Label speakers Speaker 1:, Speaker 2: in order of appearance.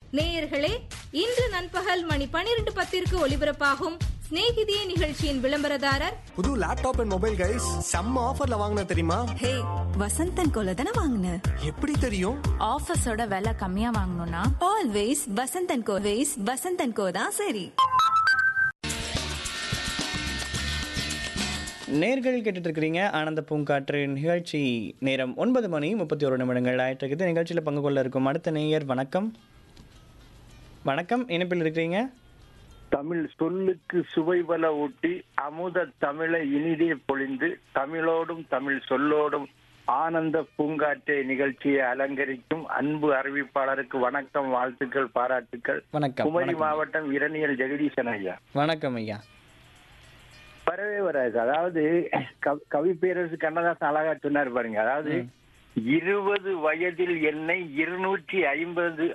Speaker 1: நேயர்களே இன்று நண்பகல் மணி பனிரெண்டு பத்திற்கு ஒலிபரப்பாகும் சிநேகிதியே நிகழ்ச்சியின் விளம்பரதாரர்
Speaker 2: புது லேப்டாப் அண்ட் மொபைல் கைஸ் செம்ம ஆஃபர்ல வாங்கின தெரியுமா
Speaker 3: ஹே வசந்தன் கோல தானே வாங்கின
Speaker 2: எப்படி தெரியும்
Speaker 4: ஆஃபீஸோட விலை கம்மியா வாங்கணும்னா
Speaker 3: always Vasanthan co ways Vasanthan co தான் சரி
Speaker 5: நேர்கள் கேட்டுட்டு இருக்கிறீங்க ஆனந்த பூங்காற்று நிகழ்ச்சி நேரம் ஒன்பது மணி முப்பத்தி ஒரு நிமிடங்கள் ஆயிட்டு இருக்குது நிகழ்ச்சியில் பங்கு கொள்ள இருக்கும் அடுத்த நேயர் வணக்கம் வணக்கம் இணைப்பில் இருக்கிறீங்க
Speaker 6: தமிழ் சொல்லுக்கு சுவைபல ஊட்டி அமுத தமிழை இனிதே பொழிந்து தமிழோடும் தமிழ் சொல்லோடும் ஆனந்த பூங்காற்றே நிகழ்ச்சியை அலங்கரிக்கும் அன்பு அறிவிப்பாளருக்கு வணக்கம் வாழ்த்துக்கள் பாராட்டுக்கள்
Speaker 5: வணக்கம்
Speaker 6: குமரி
Speaker 5: வணக்கம்.
Speaker 6: மாவட்டம் இரணியல் ஜெகதீசன் ஐயா
Speaker 5: வணக்கம் ஐயா
Speaker 6: வரவே வராது அதாவது கவி- கவி பேரரசு கண்ணதாசன் அழகா சொன்னார் பாருங்க அதாவது இருபது வயதில் என்னை இருநூற்றி ஐம்பது